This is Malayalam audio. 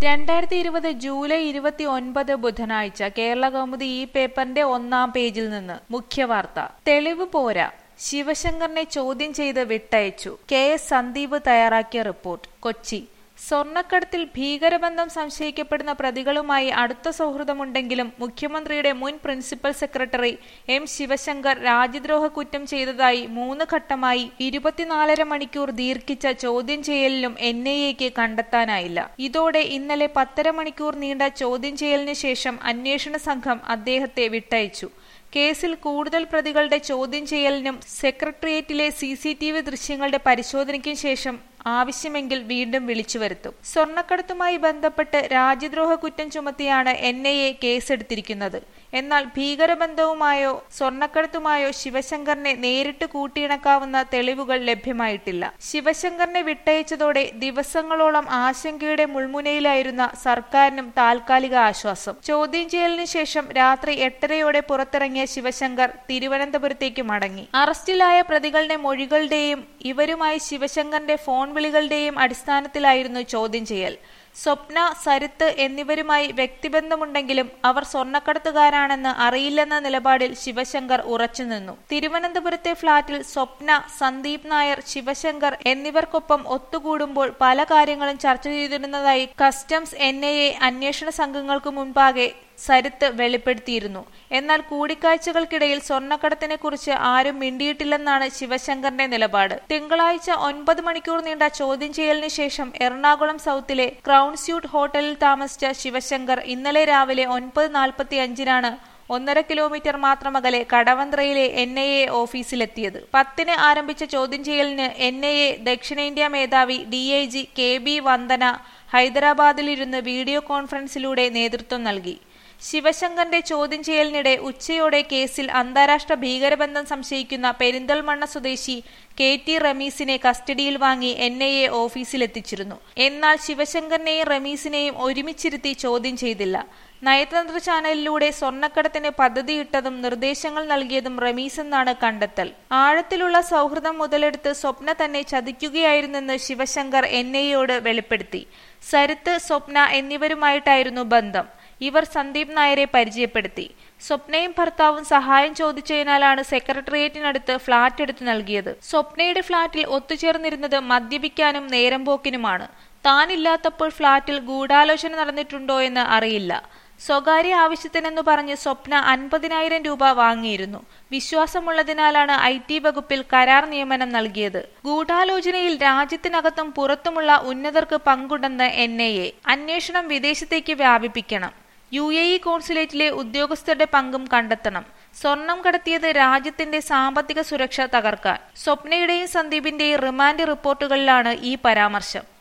രണ്ടായിരത്തി ഇരുപത് ജൂലൈ ഇരുപത്തി ഒൻപത് ബുധനാഴ്ച കേരള കൗമുദി ഈ പേപ്പറിന്റെ ഒന്നാം പേജിൽ നിന്ന് മുഖ്യവാർത്ത തെളിവ് പോരാ ശിവശങ്കറിനെ ചോദ്യം ചെയ്ത് വിട്ടയച്ചു കെ എസ് സന്ദീപ് തയ്യാറാക്കിയ റിപ്പോർട്ട് കൊച്ചി സ്വർണ്ണക്കടത്തിൽ ഭീകരബന്ധം സംശയിക്കപ്പെടുന്ന പ്രതികളുമായി അടുത്ത സൗഹൃദമുണ്ടെങ്കിലും മുഖ്യമന്ത്രിയുടെ മുൻ പ്രിൻസിപ്പൽ സെക്രട്ടറി എം ശിവശങ്കർ രാജ്യദ്രോഹ കുറ്റം ചെയ്തതായി മൂന്ന് ഘട്ടമായി ഇരുപത്തിനാലര മണിക്കൂർ ദീർഘിച്ച ചോദ്യം ചെയ്യലിലും എൻ ഐ എക്ക് കണ്ടെത്താനായില്ല ഇതോടെ ഇന്നലെ പത്തര മണിക്കൂർ നീണ്ട ചോദ്യം ചെയ്യലിന് ശേഷം അന്വേഷണ സംഘം അദ്ദേഹത്തെ വിട്ടയച്ചു കേസിൽ കൂടുതൽ പ്രതികളുടെ ചോദ്യം ചെയ്യലിനും സെക്രട്ടേറിയറ്റിലെ സി സി ടി വി ദൃശ്യങ്ങളുടെ പരിശോധനയ്ക്കും ശേഷം ആവശ്യമെങ്കിൽ വീണ്ടും വിളിച്ചു വരുത്തും സ്വർണ്ണക്കടത്തുമായി ബന്ധപ്പെട്ട് രാജ്യദ്രോഹ കുറ്റം ചുമത്തിയാണ് എൻ ഐ എ കേസെടുത്തിരിക്കുന്നത് എന്നാൽ ഭീകരബന്ധവുമായോ സ്വർണ്ണക്കടത്തുമായോ ശിവശങ്കറിനെ നേരിട്ട് കൂട്ടിയിണക്കാവുന്ന തെളിവുകൾ ലഭ്യമായിട്ടില്ല ശിവശങ്കറിനെ വിട്ടയച്ചതോടെ ദിവസങ്ങളോളം ആശങ്കയുടെ മുൾമുനയിലായിരുന്ന സർക്കാരിനും താൽക്കാലിക ആശ്വാസം ചോദ്യം ചെയ്യലിനു ശേഷം രാത്രി എട്ടരയോടെ പുറത്തിറങ്ങിയ ശിവശങ്കർ തിരുവനന്തപുരത്തേക്ക് മടങ്ങി അറസ്റ്റിലായ പ്രതികളുടെ മൊഴികളുടെയും ഇവരുമായി ശിവശങ്കറിന്റെ ഫോൺ വിളികളുടെയും അടിസ്ഥാനത്തിലായിരുന്നു ചോദ്യം ചെയ്യൽ സ്വപ്ന സരിത്ത് എന്നിവരുമായി വ്യക്തിബന്ധമുണ്ടെങ്കിലും അവർ സ്വർണ്ണക്കടത്തുകാരാണെന്ന് അറിയില്ലെന്ന നിലപാടിൽ ശിവശങ്കർ ഉറച്ചുനിന്നു തിരുവനന്തപുരത്തെ ഫ്ളാറ്റിൽ സ്വപ്ന സന്ദീപ് നായർ ശിവശങ്കർ എന്നിവർക്കൊപ്പം ഒത്തുകൂടുമ്പോൾ പല കാര്യങ്ങളും ചർച്ച ചെയ്തിരുന്നതായി കസ്റ്റംസ് എൻ ഐ എ അന്വേഷണ സംഘങ്ങൾക്ക് മുൻപാകെ സരിത്ത് വെളിപ്പെടുത്തിയിരുന്നു എന്നാൽ കൂടിക്കാഴ്ചകൾക്കിടയിൽ സ്വർണ്ണക്കടത്തിനെ കുറിച്ച് ആരും മിണ്ടിയിട്ടില്ലെന്നാണ് ശിവശങ്കറിന്റെ നിലപാട് തിങ്കളാഴ്ച ഒൻപത് മണിക്കൂർ നീണ്ട ചോദ്യം ചെയ്യലിന് ശേഷം എറണാകുളം സൗത്തിലെ ക്രൗൺ സ്യൂട്ട് ഹോട്ടലിൽ താമസിച്ച ശിവശങ്കർ ഇന്നലെ രാവിലെ ഒൻപത് നാൽപ്പത്തി അഞ്ചിനാണ് ഒന്നര കിലോമീറ്റർ മാത്രം അകലെ കടവന്ത്രയിലെ എൻ ഐ എ ഓഫീസിലെത്തിയത് പത്തിന് ആരംഭിച്ച ചോദ്യം ചെയ്യലിന് എൻ ഐ എ ദക്ഷിണേന്ത്യ മേധാവി D I G K B Vandana ഹൈദരാബാദിലിരുന്ന് വീഡിയോ കോൺഫറൻസിലൂടെ നേതൃത്വം നൽകി ശിവശങ്കറിന്റെ ചോദ്യം ചെയ്യലിനിടെ ഉച്ചയോടെ കേസിൽ അന്താരാഷ്ട്ര ഭീകരബന്ധം സംശയിക്കുന്ന പെരിന്തൽമണ്ണ സ്വദേശി കെ ടി റമീസിനെ കസ്റ്റഡിയിൽ വാങ്ങി എൻ ഐ എ ഓഫീസിലെത്തിച്ചിരുന്നു എന്നാൽ ശിവശങ്കറിനെയും റമീസിനെയും ഒരുമിച്ചിരുത്തി ചോദ്യം ചെയ്തില്ല നയതന്ത്ര ചാനലിലൂടെ സ്വർണ്ണക്കടത്തിന് പദ്ധതിയിട്ടതും നിർദ്ദേശങ്ങൾ നൽകിയതും റമീസ് എന്നാണ് കണ്ടെത്തൽ ആഴത്തിലുള്ള സൗഹൃദം മുതലെടുത്ത് സ്വപ്ന തന്നെ ചതിക്കുകയായിരുന്നെന്ന് ശിവശങ്കർ എൻ ഐയോട് വെളിപ്പെടുത്തി സരിത്ത് സ്വപ്ന എന്നിവരുമായിട്ടായിരുന്നു ബന്ധം ഇവർ സന്ദീപ് നായരെ പരിചയപ്പെടുത്തി സ്വപ്നയും ഭർത്താവും സഹായം ചോദിച്ചതിനാലാണ് സെക്രട്ടേറിയറ്റിനടുത്ത് ഫ്ളാറ്റ് എടുത്തു നൽകിയത് സ്വപ്നയുടെ ഫ്ളാറ്റിൽ ഒത്തുചേർന്നിരുന്നത് മദ്യപിക്കാനും നേരം പോക്കിനുമാണ് താനില്ലാത്തപ്പോൾ ഫ്ളാറ്റിൽ ഗൂഢാലോചന നടന്നിട്ടുണ്ടോ എന്ന് അറിയില്ല സ്വകാര്യ ആവശ്യത്തിനെന്ന് പറഞ്ഞ് സ്വപ്ന അൻപതിനായിരം രൂപ വാങ്ങിയിരുന്നു വിശ്വാസമുള്ളതിനാലാണ് ഐ ടി വകുപ്പിൽ കരാർ നിയമനം നൽകിയത് ഗൂഢാലോചനയിൽ രാജ്യത്തിനകത്തും പുറത്തുമുള്ള ഉന്നതർക്ക് പങ്കുണ്ടെന്ന് എൻ ഐ എ അന്വേഷണം വിദേശത്തേക്ക് വ്യാപിപ്പിക്കണം യു എ ഇ കോൺസുലേറ്റിലെ ഉദ്യോഗസ്ഥരുടെ പങ്കും കണ്ടെത്തണം സ്വർണം കടത്തിയത് രാജ്യത്തിന്റെ സാമ്പത്തിക സുരക്ഷ തകർക്കാൻ സ്വപ്നയുടെയും സന്ദീപിന്റെയും റിമാൻഡ് റിപ്പോർട്ടുകളിലാണ് ഈ പരാമർശം